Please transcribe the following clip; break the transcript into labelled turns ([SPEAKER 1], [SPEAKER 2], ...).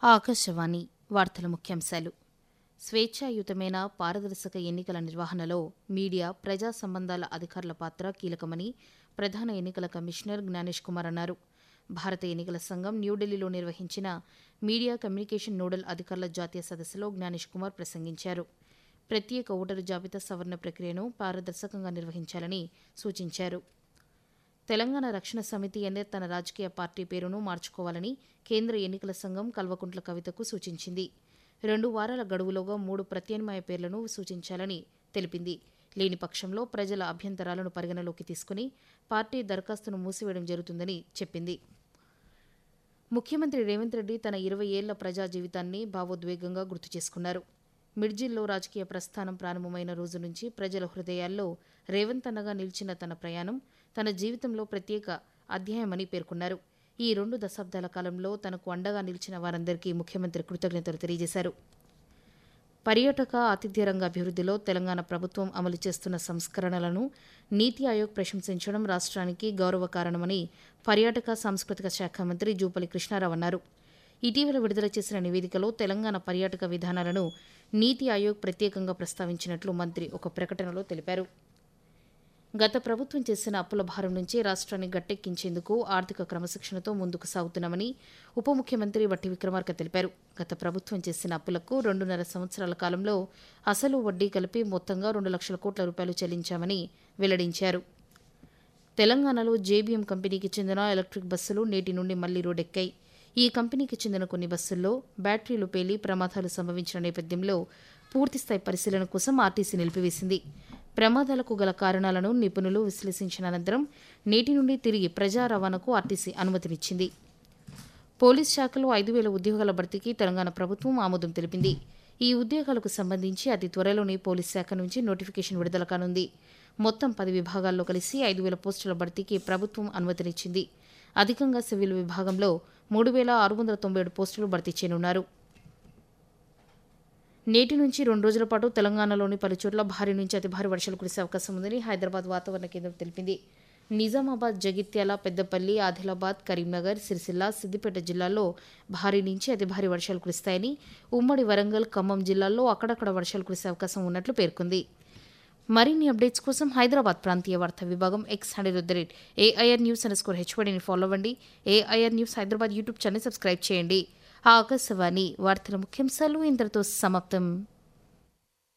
[SPEAKER 1] ఆకాశవాణి వార్తల ముఖ్యాంశాలు స్వేచ్ఛాయుతమైన పారదర్శక ఎన్నికల నిర్వహణలో మీడియా ప్రజా సంబంధాల అధికారుల పాత్ర కీలకమని ప్రధాన ఎన్నికల కమిషనర్ జ్ఞానేష్ కుమార్ అన్నారు భారత ఎన్నికల సంఘం న్యూఢిల్లీలో నిర్వహించిన మీడియా కమ్యూనికేషన్ నోడల్ అధికారుల జాతీయ సదస్సులో జ్ఞానేష్ కుమార్ ప్రసంగించారు ప్రత్యేక ఓటరు జాబితా సవరణ ప్రక్రియను పారదర్శకంగా నిర్వహించాలని సూచించారు తెలంగాణ రక్షణ సమితి ఎన్ఏ తన రాజకీయ పార్టీ పేరును మార్చుకోవాలని కేంద్ర ఎన్నికల సంఘం కల్వకుంట్ల కవితకు సూచించింది రెండు వారాల గడువులోగా మూడు ప్రత్యామ్నాయ పేర్లను సూచించాలని తెలిపింది లేని పక్షంలో ప్రజల అభ్యంతరాలను పరిగణలోకి తీసుకుని పార్టీ దరఖాస్తును మూసివేయడం జరుగుతుందని చెప్పింది ముఖ్యమంత్రి రేవంత్ రెడ్డి తన ఇరవై ఏళ్ల ప్రజా జీవితాన్ని భావోద్వేగంగా గుర్తు చేసుకున్నారు మిడ్జిల్లో రాజకీయ ప్రస్థానం ప్రారంభమైన రోజు నుంచి ప్రజల హృదయాల్లో రేవంత్ అన్నగా నిలిచిన తన ప్రయాణం తన జీవితంలో ప్రత్యేక అధ్యాయమని పేర్కొన్నారు ఈ రెండు దశాబ్దాల కాలంలో తనకు అండగా నిలిచిన వారందరికీ ముఖ్యమంత్రి కృతజ్ఞతలు తెలియజేశారు పర్యాటక ఆతిథ్య రంగ అభివృద్ధిలో తెలంగాణ ప్రభుత్వం అమలు చేస్తున్న సంస్కరణలను నీతి ఆయోగ్ ప్రశంసించడం రాష్ట్రానికి గౌరవ కారణమని పర్యాటక సాంస్కృతిక శాఖ మంత్రి జూపల్లి కృష్ణారావు అన్నారు ఇటీవల విడుదల చేసిన నివేదికలో తెలంగాణ పర్యాటక విధానాలను నీతి ఆయోగ్ ప్రత్యేకంగా ప్రస్తావించినట్లు మంత్రి ఒక ప్రకటనలో తెలిపారు గత ప్రభుత్వం చేసిన అప్పుల భారం నుంచి రాష్ట్రాన్ని గట్టెక్కించేందుకు ఆర్థిక క్రమశిక్షణతో ముందుకు సాగుతున్నామని ఉప ముఖ్యమంత్రి వట్టి విక్రమార్క తెలిపారు గత ప్రభుత్వం చేసిన అప్పులకు రెండున్నర సంవత్సరాల కాలంలో అసలు వడ్డీ కలిపి మొత్తంగా రెండు లక్షల కోట్ల రూపాయలు చెల్లించామని వెల్లడించారు తెలంగాణలో జేబీఎం కంపెనీకి చెందిన ఎలక్ట్రిక్ బస్సులు నేటి నుండి మళ్లీ రోడ్డెక్కాయి ఈ కంపెనీకి చెందిన కొన్ని బస్సుల్లో బ్యాటరీలు పేలి ప్రమాదాలు సంభవించిన నేపథ్యంలో పూర్తిస్థాయి పరిశీలన కోసం ఆర్టీసీ నిలిపివేసింది ప్రమాదాలకు గల కారణాలను నిపుణులు విశ్లేషించిన అనంతరం నేటి నుండి తిరిగి ప్రజా రవాణాకు ఆర్టీసీ అనుమతినిచ్చింది పోలీస్ శాఖలో ఐదు వేల ఉద్యోగాల భర్తీకి తెలంగాణ ప్రభుత్వం ఆమోదం తెలిపింది ఈ ఉద్యోగాలకు సంబంధించి అతి త్వరలోనే పోలీస్ శాఖ నుంచి నోటిఫికేషన్ విడుదల కానుంది మొత్తం పది విభాగాల్లో కలిసి ఐదు వేల పోస్టుల భర్తీకి ప్రభుత్వం అనుమతినిచ్చింది అధికంగా సివిల్ విభాగంలో మూడు వేల ఆరు వందల తొంభై ఏడు పోస్టులు భర్తీ చేయనున్నారు నేటి నుంచి రెండు రోజుల పాటు తెలంగాణలోని పలుచోట్ల భారీ నుంచి అతి భారీ వర్షాలు కురిసే అవకాశం ఉందని హైదరాబాద్ వాతావరణ కేంద్రం తెలిపింది నిజామాబాద్ జగిత్యాల పెద్దపల్లి ఆదిలాబాద్ కరీంనగర్ సిరిసిల్ల సిద్దిపేట జిల్లాల్లో భారీ నుంచి అతి భారీ వర్షాలు కురుస్తాయని ఉమ్మడి వరంగల్ ఖమ్మం జిల్లాల్లో అక్కడక్కడ వర్షాలు కురిసే అవకాశం ఉన్నట్లు పేర్కొంది మరిన్ని అప్డేట్స్ కోసం హైదరాబాద్ ప్రాంతీయ వార్తా విభాగం X hundred at the rate AIR news underscore హెచ్వడిని ఫాలో అవ్వండి AIR news Hyderabad YouTube channel subscribe చేయండి ఆకాశవాణి వార్తల ముఖ్యాంశాలు ఇంతటితో సమాప్తం